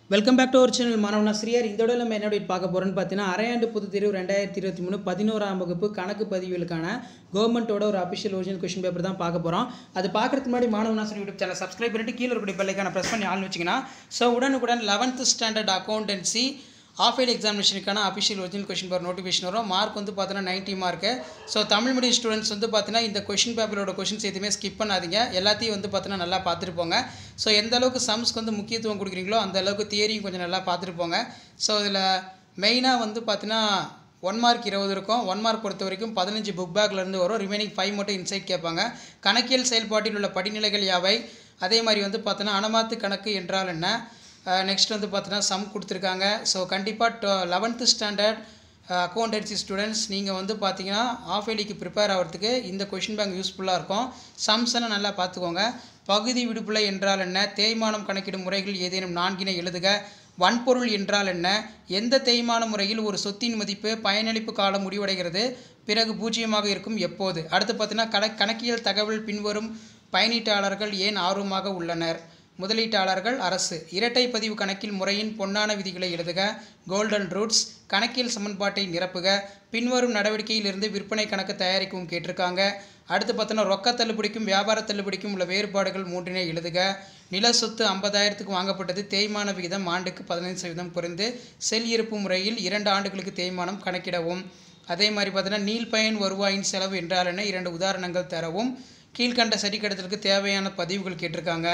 welcome back to our channel Manavan Asiriyar இந்த விட நம்ம என்ன update பார்க்க போகிறோம்னு பார்த்தீங்கன்னா அரையாண்டு பொது தேர்வு ரெண்டாயிரத்தி இருபத்தி மூணு பதினோராம் வகுப்பு கணக்கு பதிவுகளுக்கான கவர்மெண்ட்டோட ஒரு அபிஷியல் ஒரிஜினல் கொஷின் பேப்பர் தான் பார்க்க போகிறோம் அது பார்க்கறதுக்கு முன்னாடி மாணவன் ஆசிரியர் யூடியூப் சேனல் சப்ஸ்கிரைப் பண்ணிட்டு கீழே இருக்கக்கூடிய பெல்லைக்கான ப்ரெஸ் பண்ணி ஆள்னு வச்சிங்கன்னா ஸோ உடனுக்குடன் eleventh standard accountancy of eight எக்ஸாமினேஷனுக்கான official original question paper notification வரும் மார்க் வந்து பார்த்தீங்கன்னா நைன்ட்டி மார்க்கு ஸோ தமிழ் மீடியம் ஸ்டூடெண்ட்ஸ் வந்து பார்த்தீங்கன்னா இந்த கொஷின் பேப்பரோட கொஷின்ஸ் எதுவுமே ஸ்கிப் பண்ணாதீங்க எல்லாத்தையும் வந்து பார்த்தீங்கன்னா நல்லா பார்த்துட்டு போங்க ஸோ எந்த அளவுக்கு சம்ஸ்க்கு வந்து முக்கியத்துவம் கொடுக்குறீங்களோ அந்த அளவுக்கு தியரியும் கொஞ்சம் நல்லா பார்த்துட்டு போங்க ஸோ இதில் மெயினாக வந்து பார்த்தீங்கன்னா ஒன் மார்க் இருபது இருக்கும் ஒன் மார்க் பொறுத்த வரைக்கும் பதினஞ்சு புக் பேக்லேருந்து வரும் ரிமைனிங் ஃபைவ் மட்டும் இன்சைட் கேட்பாங்க கணக்கியல் செயல்பாட்டில் உள்ள படிநிலைகள் யாவை அதே மாதிரி வந்து பார்த்தோன்னா அனமாத்து கணக்கு என்றால் என்ன நெக்ஸ்ட் வந்து பார்த்தீங்கன்னா சம் கொடுத்துருக்காங்க ஸோ கண்டிப்பாக லெவன்த்து ஸ்டாண்டர்ட் அக்கௌண்டன்சி ஸ்டூடெண்ட்ஸ் நீங்கள் வந்து பார்த்தீங்கன்னா ஆஃப் ஏலிக்கு ப்ரிப்பேர் ஆகிறதுக்கு இந்த கொஷின் பேங்க் யூஸ்ஃபுல்லாக இருக்கும் சம்ஸ் எல்லாம் நல்லா பார்த்துக்கோங்க பகுதி விடுப்புலை என்றால் என்ன தேய்மானம் கணக்கிடும் முறைகள் ஏதேனும் நான்கினை எழுதுக வன்பொருள் என்றால் என்ன எந்த தேய்மான முறையில் ஒரு சொத்தின் மதிப்பு பயனளிப்பு காலம் முடிவடைகிறது பிறகு பூஜ்ஜியமாக இருக்கும் எப்போது அடுத்து பார்த்தீங்கன்னா கண கணக்கியல் தகவல் பின்வரும் பயனீட்டாளர்கள் ஏன் ஆர்வமாக உள்ளனர் முதலீட்டாளர்கள் அரசு இரட்டை பதிவு கணக்கில் முறையின் பொன்னான விதிகளை எழுதுக கோல்டன் ரூட்ஸ் கணக்கியல் சமன்பாட்டை நிரப்புக பின்வரும் நடவடிக்கையிலிருந்து விற்பனை கணக்கு தயாரிக்கவும் கேட்டிருக்காங்க அடுத்து பார்த்தோன்னா ரொக்க தள்ளுபடிக்கும் வியாபார தள்ளுபடிக்கும் உள்ள வேறுபாடுகள் மூன்றினை எழுதுக நில சொத்து ஐம்பதாயிரத்துக்கு வாங்கப்பட்டது தேய்மான விகிதம் ஆண்டுக்கு பதினைந்து சதவீதம் குறைந்து செல் இருப்பு முறையில் இரண்டு ஆண்டுகளுக்கு தேய்மானம் கணக்கிடவும் அதே மாதிரி பார்த்தீங்கன்னா நீள்பயன் வருவாயின் செலவு என்றால் என்ன இரண்டு உதாரணங்கள் தரவும் கீழ்கண்ட சரிக்கடத்திற்கு தேவையான பதிவுகள் கேட்டிருக்காங்க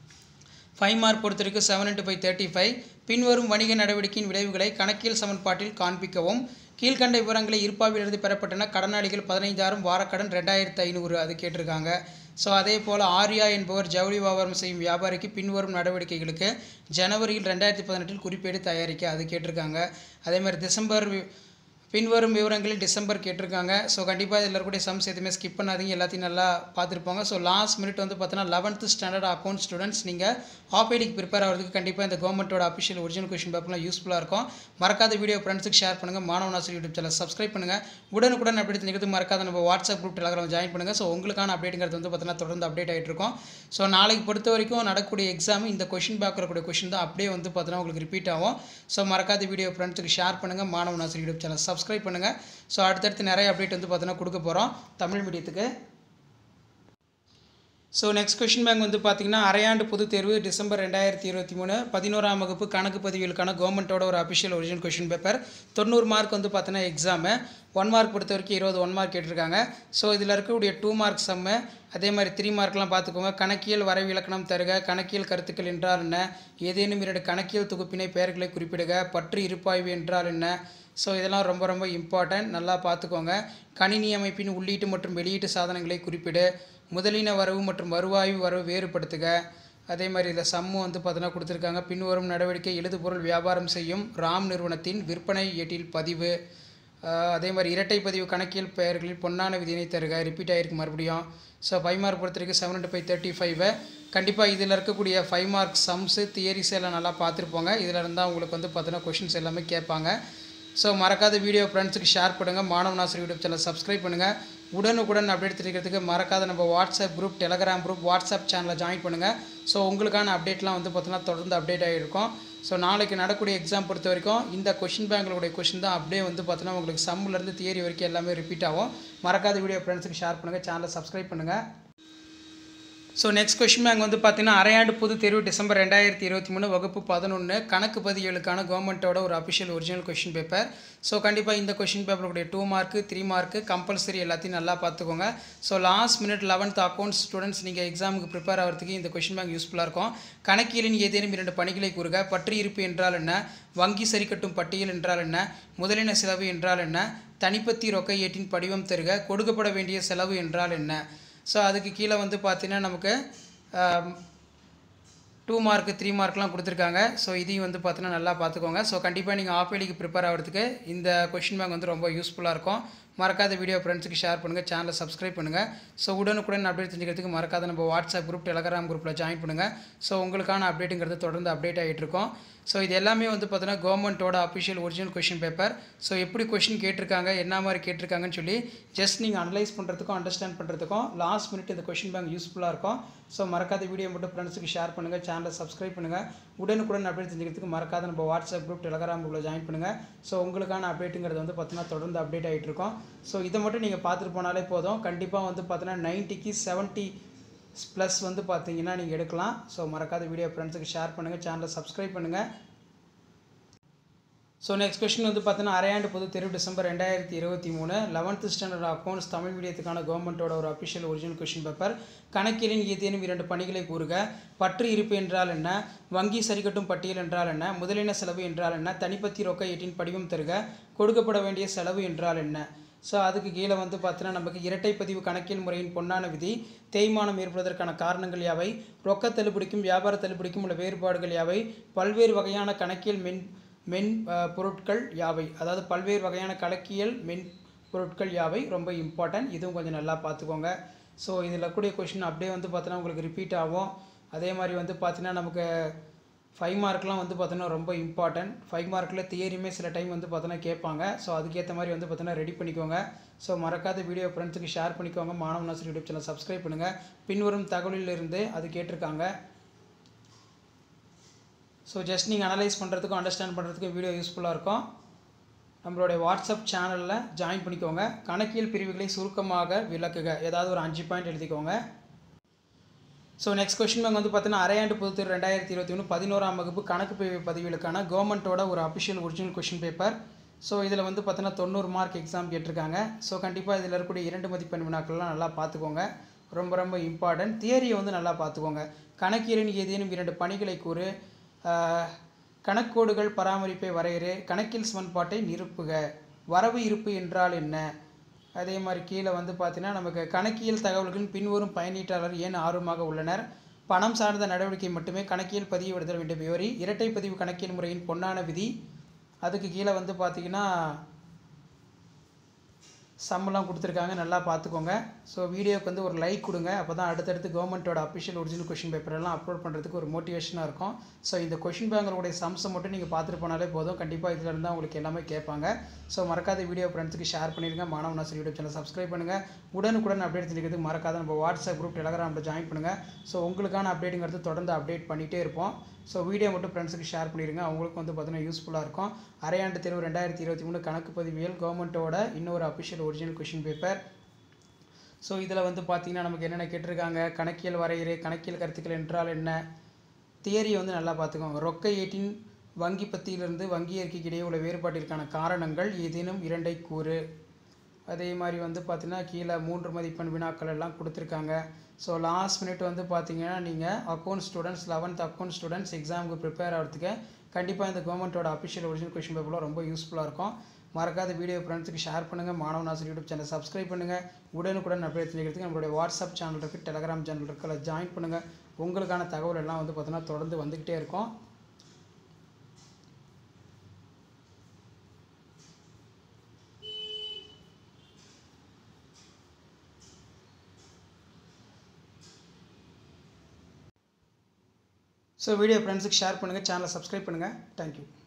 ஃபைவ் மார்க் பொறுத்த வரைக்கும் seven into five thirty five பின்வரும் வணிக நடவடிக்கையின் விளைவுகளை கணக்கியல் சமன்பாட்டில் காண்பிக்கவும் கீழ்கண்ட விவரங்களை இருப்பாவிலிருந்து பெறப்பட்டன கடனாளிகள் பதினைந்தாயிரம் வாரக்கடன் ரெண்டாயிரத்து ஐநூறு அது கேட்டிருக்காங்க ஸோ அதே போல் ஆர்யா என்பவர் ஜவுளி வியாபாரம் செய்யும் வியாபாரிக்கு பின்வரும் நடவடிக்கைகளுக்கு ஜனவரியில் ரெண்டாயிரத்தி பதினெட்டில் குறிப்பேடு தயாரிக்க அது கேட்டிருக்காங்க அதே மாதிரி டிசம்பர் வி- பின்வரும் விவரங்களில் டிசம்பர் கேட்டிருக்காங்க ஸோ கண்டிப்பாக இதில் இருக்கக்கூடிய சம்ஸ் எதுவுமே ஸ்கிப் பண்ணாதீங்க எல்லாத்தையும் நல்லா பார்த்துருப்பாங்க ஸோ லாஸ்ட் மினிட் வந்து பார்த்தீங்கன்னா லெவன்த்து ஸ்டாண்டர்ட் அக்கௌண்ட் ஸ்டூடெண்ட்ஸ் நீங்கள் ஆப்ஐடிக்கு ப்ரிப்பேர் ஆகிறதுக்கு கண்டிப்பாக இந்த கவர்மெண்ட்டோட அஃபிஷியல் ஒரிஜினல் கொஷின் பேப்பர்லாம் யூஸ்ஃபுல்லாக இருக்கும் மறக்காத வீடியோ ஃப்ரெண்ட்ஸுக்கு ஷேர் பண்ணுங்கள் Manavan Asiriyar YouTube channel subscribe பண்ணுங்கள் உடனுக்குடன் அப்டேட் தெரிஞ்சுக்கிறது மறக்காத நம்ம வாட்ஸ்அப் குரூப் டெலகிராம் ஜாயின் பண்ணுங்கள் ஸோ உங்களுக்கான அப்டேட்டுங்கிறது வந்து பார்த்தீங்கன்னா தொடர்ந்து அப்டேட் ஆகிட்டு இருக்கும் ஸோ நாளைக்கு பொறுத்த வரைக்கும் நடக்கக்கூடிய எக்ஸாம் இந்த கொஷின் பேக் இருக்கக்கூடிய கொஷின் தான் அப்படியே வந்து பார்த்தீங்கன்னா உங்களுக்கு ரிப்பீட் ஆகும் ஸோ மறக்காத வீடியோ ஃப்ரெண்ட்ஸுக்கு ஷேர் பண்ணுங்கள் Manavan Asiriyar YouTube channel subscribe பண்ணுங்கள் ஸோ அடுத்தடுத்து நிறைய அப்டேட் வந்து பார்த்தீங்கன்னா கொடுக்க போகிறோம் தமிழ் மீடியத்துக்கு ஸோ நெக்ஸ்ட் கொஷின் பேங்க் வந்து பார்த்தீங்கன்னா அரையாண்டு பொதுத் தேர்வு டிசம்பர் ரெண்டாயிரத்தி இருபத்தி மூணு பதினோராம் வகுப்பு கணக்கு பதிவுகளுக்கான கவர்மெண்ட்டோட ஒரு அஃபிஷியல் ஒரிஜினல் கொஷின் பேப்பர் தொண்ணூறு மார்க் வந்து பார்த்தீங்கன்னா எக்ஸாமு ஒன் மார்க் பொறுத்த வரைக்கும் இருபது ஒன் மார்க் கேட்டிருக்காங்க ஸோ இதில் இருக்கக்கூடிய டூ மார்க் சம்மு அதே மாதிரி த்ரீ மார்க்லாம் பார்த்துக்கோங்க கணக்கியல் வரைவிலக்கணம் தருக கணக்கியல் கருத்துக்கள் என்றால் என்ன ஏதேனும் இரண்டு கணக்கியல் தொகுப்பினை பெயர்களை குறிப்பிடுக பற்று இருப்பாய்வு என்றால் என்ன ஸோ இதெல்லாம் ரொம்ப ரொம்ப இம்பார்ட்டன்ட் நல்லா பார்த்துக்கோங்க கணினி அமைப்பின் உள்ளீட்டு மற்றும் வெளியீட்டு சாதனங்களை குறிப்பிடு முதலின வரவு மற்றும் வருவாயு வரவு வேறுபடுத்துக அதே மாதிரி இதில் சம்மு வந்து பார்த்தீங்கன்னா கொடுத்துருக்காங்க பின்வரும் நடவடிக்கை எழுதுபொருள் வியாபாரம் செய்யும் ராம் நிறுவனத்தின் விற்பனை ஏட்டில் பதிவு ஆஹ் அதே மாதிரி இரட்டை பதிவு கணக்கியல் பெயர்களில் பொன்னான விதியினை தருக ரிப்பீட் ஆகிருக்கு மறுபடியும் ஸோ ஃபைவ் மார்க் பொறுத்த வரைக்கும் செவன் ஃபைவ் தேர்ட்டி ஃபைவ் கண்டிப்பாக இதில் இருக்கக்கூடிய ஃபைவ் மார்க் சம்ஸு தியரிஸ் எல்லாம் நல்லா பார்த்துருப்போங்க இதில் இருந்தால் உங்களுக்கு வந்து பார்த்தீங்கன்னா கொஷின்ஸ் எல்லாமே கேட்பாங்க ஸோ மறக்காத வீடியோ ஃப்ரெண்ட்ஸுக்கு ஷேர் பண்ணுங்கள் Manavan Asiriyar YouTube channel subscribe பண்ணுங்கள் உடனுக்குடன் அப்டேட் தெரிவிக்கிறதுக்கு மறக்காத நம்ம WhatsApp group Telegram group WhatsApp சேனலை ஜாயின் பண்ணுங்கள் ஸோ உங்களுக்கான அப்டேட்லாம் வந்து பார்த்தீங்கன்னா தொடர்ந்து அப்டேட் ஆகிருக்கும் ஸோ நாளைக்கு நடக்கூடிய எக்ஸாம் பொறுத்த வரைக்கும் இந்த கொஷின் பேங்க்களுடைய கொஷின் தான் அப்படியே வந்து பார்த்தீங்கன்னா உங்களுக்கு சம்முலேருந்து தியரி வரைக்கும் எல்லாமே ரிப்பீட் ஆகும் மறக்காத வீடியோ ஃப்ரெண்ட்ஸுக்கு ஷேர் பண்ணுங்கள் சேனலை சப்ஸ்கிரைப் பண்ணுங்கள் ஸோ நெக்ஸ்ட் கொஷின் பேங்க் வந்து பார்த்தீங்கன்னா அரையாண்டு பொது தேர்வு டிசம்பர் ரெண்டாயிரத்தி இருபத்தி மூணு வகுப்பு பதினொன்று கணக்கு பதிவுகளுக்கான கவர்மெண்ட்டோட ஒரு official original question paper so கண்டிப்பாக இந்த கொஷின் பேப்பருடைய டூ மார்க்கு த்ரீ மார்க்கு கம்பல்சரி எல்லாத்தையும் நல்லா பார்த்துக்கோங்க so last minute eleventh accounts students நீங்கள் எக்ஸாமுக்கு ப்ரிப்பேர் ஆகிறதுக்கு இந்த கொஷின் பேங்க் யூஸ்ஃபுல்லாக இருக்கும் கணக்கியலின் ஏதேனும் இரண்டு பணிகளை கூறுக பற்று இருப்பு என்றால் என்ன வங்கி சரிக்கட்டும் பட்டியல் என்றால் என்ன முதலின செலவு என்றால் என்ன தனிப்பத்தி ரொக்க ஏட்டின் படிவம் தருக கொடுக்கப்பட வேண்டிய செலவு என்றால் என்ன ஸோ அதுக்கு கீழே வந்து பார்த்தீங்கன்னா நமக்கு டூ மார்க்கு த்ரீ மார்க்லாம் கொடுத்துருக்காங்க ஸோ இதையும் வந்து பார்த்தீங்கன்னா நல்லா பார்த்துக்கோங்க ஸோ கண்டிப்பாக நீங்கள் ஆப்பேலிக்கு ப்ரிப்பேர் ஆகிறதுக்கு இந்த கொஷின் பேங்க் வந்து ரொம்ப யூஸ்ஃபுல்லாக இருக்கும் மறக்காத வீடியோ ஃப்ரெண்ட்ஸுக்கு ஷேர் பண்ணுங்கள் சேனலை சப்ஸ்கிரைப் பண்ணுங்கள் ஸோ உடனுக்குடன் அப்டேட் தெரிஞ்சுக்கிறதுக்கு மறக்காத நம்ம வாட்ஸ்அப் குரூப் டெலகிராம் குரூப்பில் ஜாயின் பண்ணுங்கள் ஸோ உங்களுக்கான அப்டேட்டுங்கிறது தொடர்ந்து அப்டேட் ஆகிட்டு இருக்கோம் ஸோ இது எல்லாமே வந்து பார்த்தீங்கன்னா கவர்மெண்ட்டோட official original question paper so எப்படி கொஷின் கேட்டிருக்காங்க என்ன மாதிரி கேட்டிருக்காங்கன்னு சொல்லி ஜஸ்ட் நீங்கள் அனலைஸ் பண்ணுறதுக்கும் அண்டர்ஸ்டாண்ட் பண்ணுறதுக்கும் லாஸ்ட் மினிட் இந்த கொஷின் பேங்க் யூஸ்ஃபுல்லாக இருக்கும் ஸோ மறக்காத வீடியோ மட்டும் ஃப்ரெண்ட்ஸுக்கு ஷேர் பண்ணுங்கள் சேனலை சப்ஸ்கிரைப் பண்ணுங்கள் உடனுக்குடன் அப்டேட் தெரிஞ்சுக்கிறதுக்கு மறக்காத நம்ம வாட்ஸ்அப் குரூப் டெலகிராம் குரூப்பில் ஜாயின் பண்ணுங்கள் ஸோ உங்களுக்கான அப்டேட்டுங்கிறது வந்து பார்த்தீங்கன்னா தொடர்ந்து அப்டேட் ஆகிட்டு இருக்கோம் ஸோ இதை மட்டும் நீங்கள் பார்த்துட்டு போனாலே போதும் கண்டிப்பாக வந்து பார்த்தீங்கன்னா நைன்ட்டிக்கு செவன்ட்டி ப்ளஸ் வந்து பார்த்தீங்கன்னா நீங்கள் எடுக்கலாம் ஸோ மறக்காத வீடியோ ஃப்ரெண்ட்ஸுக்கு ஷேர் பண்ணுங்கள் சேனலை சப்ஸ்கிரைப் பண்ணுங்கள் ஸோ நெக்ஸ்ட் கொஸ்டின் வந்து பார்த்தீங்கன்னா அரையாண்டு பொது தேர்வு டிசம்பர் ரெண்டாயிரத்தி இருபத்தி மூணு லெவன்த்து ஸ்டாண்டர்ட் அக்கௌண்ட்ஸ் தமிழ் மீடியத்துக்கான கவர்மெண்ட்டோட ஒரு அஃபிஷியல் ஒரிஜினல் கொஷின் பேப்பர் கணக்கியலின் ஏதேனும் இரண்டு பணிகளை கூறுக பற்று இருப்பு என்றால் என்ன வங்கி சரிகட்டும் பட்டியல் என்றால் என்ன முதலின செலவு என்றால் என்ன தனிப்பத்தி ரொக்க எட்டின் படிவம் தருக கொடுக்கப்பட வேண்டிய செலவு என்றால் என்ன ஸோ அதுக்கு கீழே வந்து பார்த்தீங்கன்னா நமக்கு இரட்டை பதிவு கணக்கியல் முறையின் பொன்னான விதி தேய்மானம் ஏற்படுவதற்கான காரணங்கள் யாவை ரொக்க தள்ளுபடிக்கும் வியாபார தள்ளுபடிக்கும் உள்ள வேறுபாடுகள் யாவை பல்வேறு வகையான கணக்கியல் மென் மென் பொருட்கள் யாவை அதாவது பல்வேறு வகையான கலக்கியல் மென் பொருட்கள் யாவை ரொம்ப இம்பார்ட்டன்ட் இதுவும் கொஞ்சம் நல்லா பார்த்துக்கோங்க ஸோ இதில் கூடிய கொஷின் அப்படியே வந்து பார்த்தோன்னா உங்களுக்கு ரிப்பீட் ஆகும் அதே மாதிரி வந்து பார்த்தீங்கன்னா நமக்கு ஃபைவ் மார்க்லாம் வந்து பார்த்தோன்னா ரொம்ப இம்பார்ட்டன்ட் ஃபைவ் மார்க்கில் தியரியுமே சில டைம் வந்து பார்த்தோன்னா கேட்பாங்க ஸோ அதுக்கேற்ற மாதிரி வந்து பார்த்தோன்னா ரெடி பண்ணிக்கோங்க ஸோ மறக்காத வீடியோ ஃப்ரெண்ட்ஸுக்கு ஷேர் பண்ணிக்கோங்க மாணவ நாசர் யூடியூப் சேனல் சப்ஸ்கிரைப் பண்ணுங்கள் பின்வரும் தகவலிலிருந்து அது கேட்டிருக்காங்க ஸோ ஜஸ்ட் நீங்கள் அனலைஸ் பண்ணுறதுக்கும் அண்டர்ஸ்டாண்ட் பண்ணுறதுக்கும் வீடியோ யூஸ்ஃபுல்லாக இருக்கும் நம்மளுடைய வாட்ஸ்அப் சேனலில் ஜாயின் பண்ணிக்கோங்க கணக்கியல் பிரிவுகளை சுருக்கமாக விளக்குக ஏதாவது ஒரு அஞ்சு பாயிண்ட் எழுதிக்கோங்க ஸோ நெக்ஸ்ட் கொஸ்டின் பேங்க் வந்து பார்த்தீங்கன்னா அரையாண்டு பொதுத்தேர்வு ரெண்டாயிரத்தி இருபத்தி ஒன்று பதினோராம் வகுப்பு கணக்கு பிரிவு பதிவுகளுக்கான கவர்மெண்ட்டோட ஒரு official original question paper so இதில் வந்து பார்த்தீங்கன்னா தொண்ணூறு மார்க் எக்ஸாம் கேட்டிருக்காங்க ஸோ கண்டிப்பாக இதில் இருக்கக்கூடிய இரண்டு மதிப்பெண் வினாக்கள்லாம் நல்லா பார்த்துக்கோங்க ரொம்ப ரொம்ப இம்பார்ட்டன்ட் தியரியை வந்து நல்லா பார்த்துக்கோங்க கணக்கியலின் ஏதேனும் இரண்டு பணிகளை கூறு கணக்கோடுகள் பராமரிப்பை வரையறு கணக்கியல் சமன்பாட்டை நிரப்புக வரவு இருப்பு என்றால் என்ன அதே மாதிரி கீழே வந்து பார்த்தீங்கன்னா நமக்கு கணக்கியல் தகவல்களின் பின்வரும் பயனீட்டாளர் ஏன் ஆர்வமாக உள்ளனர் பணம் சார்ந்த நடவடிக்கை மட்டுமே கணக்கியல் பதிவு விடுதல் வேண்டும் விவரி இரட்டை பதிவு கணக்கியல் முறையின் பொன்னான விதி அதுக்கு கீழே வந்து பார்த்தீங்கன்னா சம்மெல்லாம் கொடுத்துருக்காங்க நல்லா பார்த்துக்கோங்க ஸோ வீடியோக்கு வந்து ஒரு லைக் கொடுங்க அப்போ தான் அடுத்தடுத்து கவர்மெண்ட்டோட அஃபிஷியல் ஒரிஜினல் கொஷின் பேப்பர் எல்லாம் அப்லோட் பண்ணுறதுக்கு ஒரு மோட்டிவேஷனாக இருக்கும் ஸோ இந்த கொஷின் பேங்கருடைய சம்ஸை மட்டும் நீங்கள் பார்த்துட்டு போனாலே போதும் கண்டிப்பாக இதில் இருந்தால் உங்களுக்கு எல்லாமே கேட்பாங்க ஸோ மறக்காத வீடியோ ஃப்ரெண்ட்ஸுக்கு ஷேர் பண்ணிடுங்க மாணவ நாசர் யூடியூப் சேனல் சப்ஸ்கிரைப் பண்ணுங்கள் உடனுக்குடன் அப்டேட் தெரிஞ்சுக்கிறதுக்கு மறக்காத நம்ம வாட்ஸ்அப் குரூப் டெலகிராமில் ஜாயின் பண்ணுங்கள் ஸோ உங்களுக்கான அப்டேட்டுங்கிறது தொடர்ந்து அப்டேட் பண்ணிகிட்டே இருப்போம் ஸோ வீடியோ மட்டும் ஃப்ரெண்ட்ஸுக்கு ஷேர் பண்ணிடுங்க அவங்களுக்கு வந்து பார்த்தீங்கன்னா யூஸ்ஃபுல்லாக இருக்கும் அரையாண்டு தேர்வு ரெண்டாயிரத்தி இருபத்தி மூணு கணக்கு பதிவியல் கவர்மெண்ட்டோட இன்னொரு official original question paper so இதில் வந்து பார்த்திங்கன்னா நமக்கு என்னென்ன கேட்டிருக்காங்க கணக்கியல் வரையறை கணக்கியல் கருத்துக்கள் என்றால் என்ன தியரி வந்து நல்லா பார்த்துக்கோங்க ரொக்க ஏட்டின் வங்கி பத்தியிலிருந்து வங்கி அறிக்கைக்கு இடையே உள்ள வேறுபாட்டிற்கான காரணங்கள் ஏதேனும் இரண்டை கூறு அதே மாதிரி வந்து பார்த்தீங்கன்னா கீழே மூன்று மதிப்பெண் வினாக்கள் எல்லாம் கொடுத்துருக்காங்க ஸோ லாஸ்ட் மினிட் வந்து பார்த்தீங்கன்னா நீங்கள் account students eleventh account students எக்ஸாமுக்கு ப்ரிப்பேர் ஆகிறதுக்கு கண்டிப்பாக இந்த கவர்மெண்ட்டோட அஃபிஷியல் ஒரிஜினல் கொஷின் பேப்பர்லாம் ரொம்ப யூஸ்ஃபுல்லாக இருக்கும் மறக்காத வீடியோ ஃப்ரெண்ட்ஸுக்கு ஷேர் பண்ணுங்கள் மாணவ நாசர் யூடியூப் சேனல் சப்ஸ்கிரைப் பண்ணுங்கள் உடனுக்குடன் அப்டேட் தெரிவிக்கிறதுக்கு நம்மளுடைய வாட்ஸ்அப் சேனல் இருக்குது டெலகிராம் சேனல் இருக்குது அதில் ஜாயின் பண்ணுங்கள் உங்களுக்கான தகவல் எல்லாம் வந்து பார்த்தீங்கன்னா தொடர்ந்து வந்துக்கிட்டே இருக்கும் ஸோ வீடியோ ஃப்ரெண்ட்ஸுக்கு ஷேர் பண்ணுங்கள் சேனலை சப்ஸ்கிரைப் பண்ணுங்கள் தேங்க்யூ